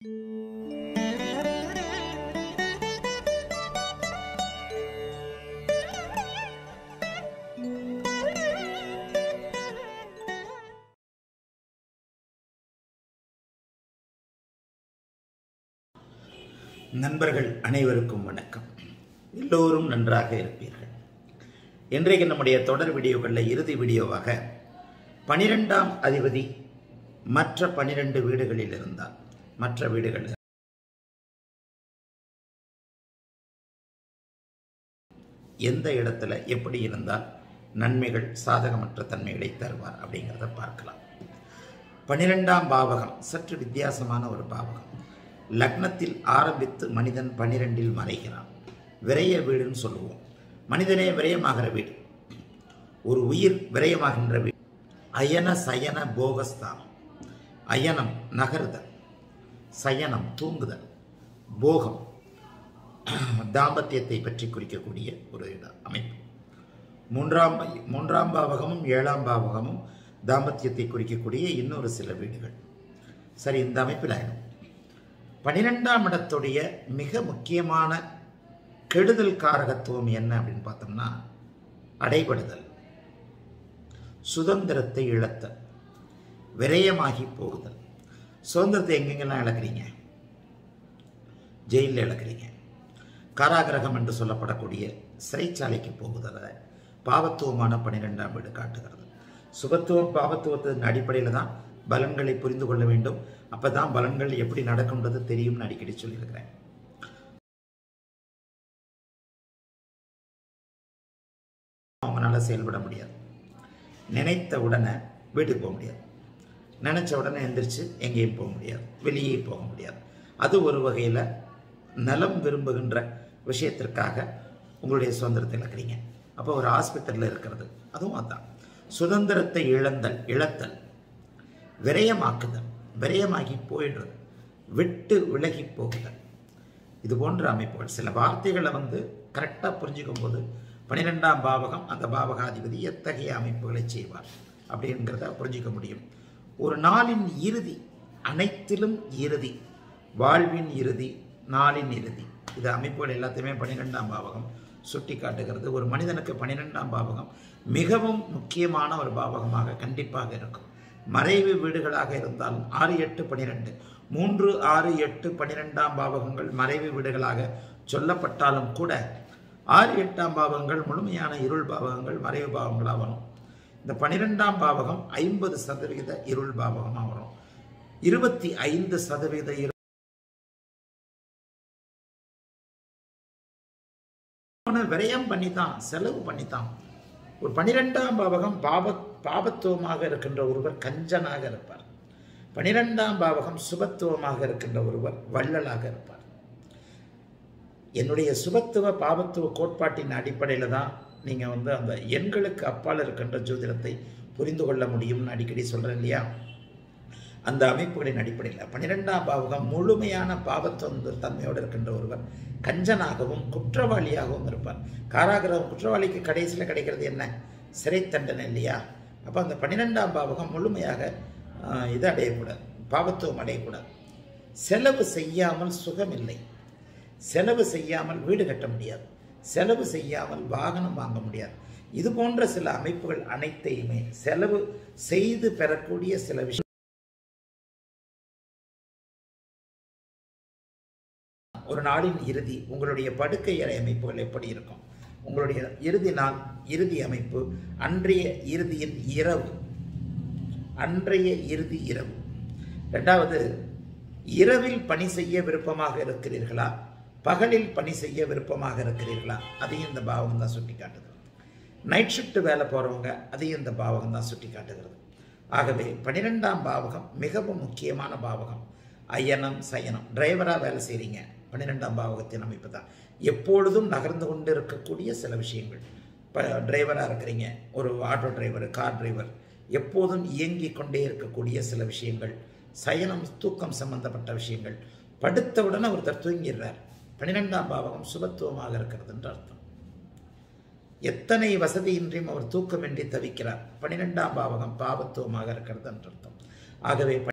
நண்பர்கள் அனைவருக்கும் வணக்கம் எல்லோரும் நன்றாக இருப்பீர்கள் இன்றைக்கு நம்முடைய தொடர் வீடியோக்களில் இறுதி வீடியோவாக பனிரெண்டாம் அதிபதி மற்ற பனிரெண்டு வீடுகளில் இருந்தால் மற்ற வீடுகள் எந்த இடத்துல எப்படி இருந்தால் நன்மைகள் சாதகமற்ற தன்மைகளை தருவார் அப்படிங்கிறத பார்க்கலாம் பனிரெண்டாம் பாவகம் சற்று வித்தியாசமான ஒரு பாவகம் லக்னத்தில் ஆரம்பித்து மனிதன் பனிரெண்டில் மறைகிறான் விரய வீடுன்னு சொல்லுவோம் மனிதனே விரயமாகிற வீடு ஒரு உயிர் விரயமாகின்ற வீடு அயன சயன போகஸ்தானம் அயனம் நகருதல் சயனம் தூங்குதல் போகம் தாம்பத்தியத்தை பற்றி குறிக்கக்கூடிய ஒரு இடம் அமைப்பு மூன்றாம் மூன்றாம் பாவகமும் ஏழாம் பாவகமும் தாம்பத்தியத்தை குறிக்கக்கூடிய இன்னொரு சில வீடுகள் சரி இந்த அமைப்பில் பனிரெண்டாம் இடத்துடைய மிக முக்கியமான கெடுதல் காரகத்துவம் என்ன அப்படின்னு பார்த்தோம்னா அடைபடுதல் சுதந்திரத்தை இழத்தல் விரயமாகி போகுதல் சுதந்திரத்தை எங்கெங்கெல்லாம் இழக்கிறீங்க ஜெயிலில் இழக்கிறீங்க காராகிரகம் என்று சொல்லப்படக்கூடிய சிறைச்சாலைக்கு போகுதலை பாவத்துவமான பனிரெண்டாம் வீடு காட்டுகிறது சுபத்துவம் பாவத்துவத்தின் அடிப்படையில் தான் பலன்களை புரிந்து கொள்ள வேண்டும் அப்போ தான் பலன்கள் எப்படி நடக்கும்ன்றது தெரியும்னு அடிக்கடி சொல்லியிருக்கிறேன் அவங்களால செயல்பட முடியாது நினைத்த உடனே வீட்டுக்கு போக முடியாது நினச்ச உடனே எந்திரிச்சு எங்கேயும் போக முடியாது வெளியே போக முடியாது அது ஒரு வகையில் நலம் விரும்புகின்ற விஷயத்திற்காக உங்களுடைய சுதந்திரத்தை இழக்கிறீங்க அப்போ ஒரு ஹாஸ்பிட்டலில் இருக்கிறது அதுவும் அதுதான் சுதந்திரத்தை இழந்தல் இழத்தல் விரயமாக்குதல் விரயமாகி போயிடுறது விட்டு விலகி போகுதல் இது போன்ற அமைப்புகள் சில வார்த்தைகளை வந்து கரெக்டாக புரிஞ்சுக்கும் போது பனிரெண்டாம் பாவகம் அந்த பாவகாதிபதி எத்தகைய அமைப்புகளை செய்வார் அப்படிங்கிறத புரிஞ்சிக்க முடியும் ஒரு நாளின் இறுதி அனைத்திலும் இறுதி வாழ்வின் இறுதி நாளின் இறுதி இது அமைப்புகள் எல்லாத்தையுமே பன்னிரெண்டாம் பாவகம் சுட்டி காட்டுகிறது ஒரு மனிதனுக்கு பன்னிரெண்டாம் பாவகம் மிகவும் முக்கியமான ஒரு பாவகமாக கண்டிப்பாக இருக்கும் மறைவு வீடுகளாக இருந்தாலும் ஆறு எட்டு பனிரெண்டு மூன்று ஆறு எட்டு பனிரெண்டாம் பாவகங்கள் மறைவு வீடுகளாக சொல்லப்பட்டாலும் கூட ஆறு எட்டாம் பாவங்கள் முழுமையான இருள் பாவகங்கள் மறைவு பாவங்களாக வரும் இந்த பனிரெண்டாம் பாவகம் ஐம்பது சதவிகித இருள் பாவகமாக வரும் இருபத்தி ஐந்து சதவீத இரு விரயம் பண்ணித்தான் செலவு பண்ணித்தான் ஒரு பனிரெண்டாம் பாவகம் பாவ பாபத்துவமாக இருக்கின்ற ஒருவர் கஞ்சனாக இருப்பார் பனிரெண்டாம் பாவகம் சுபத்துவமாக இருக்கின்ற ஒருவர் வள்ளலாக இருப்பார் என்னுடைய சுபத்துவ பாபத்துவ கோட்பாட்டின் அடிப்படையில் தான் நீங்கள் வந்து அந்த எண்களுக்கு அப்பால் இருக்கின்ற ஜோதிடத்தை புரிந்து கொள்ள முடியும்னு அடிக்கடி சொல்கிறேன் இல்லையா அந்த அமைப்புகளின் அடிப்படையில் பன்னிரெண்டாம் பாவகம் முழுமையான பாவத்துவ தன்மையோடு இருக்கின்ற ஒருவர் கஞ்சனாகவும் குற்றவாளியாகவும் இருப்பார் காராகிரகம் குற்றவாளிக்கு கடைசியில் கிடைக்கிறது என்ன சிறை தண்டனை இல்லையா அப்போ அந்த பன்னிரெண்டாம் பாவகம் முழுமையாக இது அடையக்கூடாது பாவத்துவம் அடையக்கூடாது செலவு செய்யாமல் சுகம் இல்லை செலவு செய்யாமல் வீடு கட்ட முடியாது செலவு செய்யாமல் வாகனம் வாங்க முடியாது இது போன்ற சில அமைப்புகள் அனைத்தையுமே செலவு செய்து பெறக்கூடிய சில விஷயம் ஒரு நாளின் இறுதி உங்களுடைய படுக்கை அறை அமைப்புகள் எப்படி இருக்கும் உங்களுடைய இறுதி நாள் இறுதி அமைப்பு அன்றைய இறுதியின் இரவு அன்றைய இறுதி இரவு ரெண்டாவது இரவில் பணி செய்ய விருப்பமாக இருக்கிறீர்களா பகலில் பணி செய்ய விருப்பமாக இருக்கிறீர்களா அதையும் இந்த பாவகம் தான் சுட்டி காட்டுது நைட் ஷிஃப்ட் வேலை போகிறவங்க அதையும் இந்த பாவகம் தான் சுட்டி காட்டுகிறது ஆகவே பன்னிரெண்டாம் பாவகம் மிகவும் முக்கியமான பாவகம் அயனம் சயனம் டிரைவராக வேலை செய்கிறீங்க பன்னிரெண்டாம் பாவகத்தின் அமைப்பு தான் எப்பொழுதும் நகர்ந்து கொண்டு இருக்கக்கூடிய சில விஷயங்கள் இப்போ டிரைவராக இருக்கிறீங்க ஒரு ஆட்டோ டிரைவர் கார் டிரைவர் எப்போதும் இயங்கி கொண்டே இருக்கக்கூடிய சில விஷயங்கள் சயனம் தூக்கம் சம்பந்தப்பட்ட விஷயங்கள் படுத்தவுடனே ஒருத்தர் தூங்கிடுறார் பன்னிரெண்டாம் பாவகம் சுபத்துவமாக இருக்கிறது என்று அர்த்தம் எத்தனை வசதியின்றியும் அவர் தூக்கமின்றி தவிக்கிறார் பன்னிரெண்டாம் பாவகம் பாவத்துவமாக இருக்கிறது என்று அர்த்தம் ஆகவே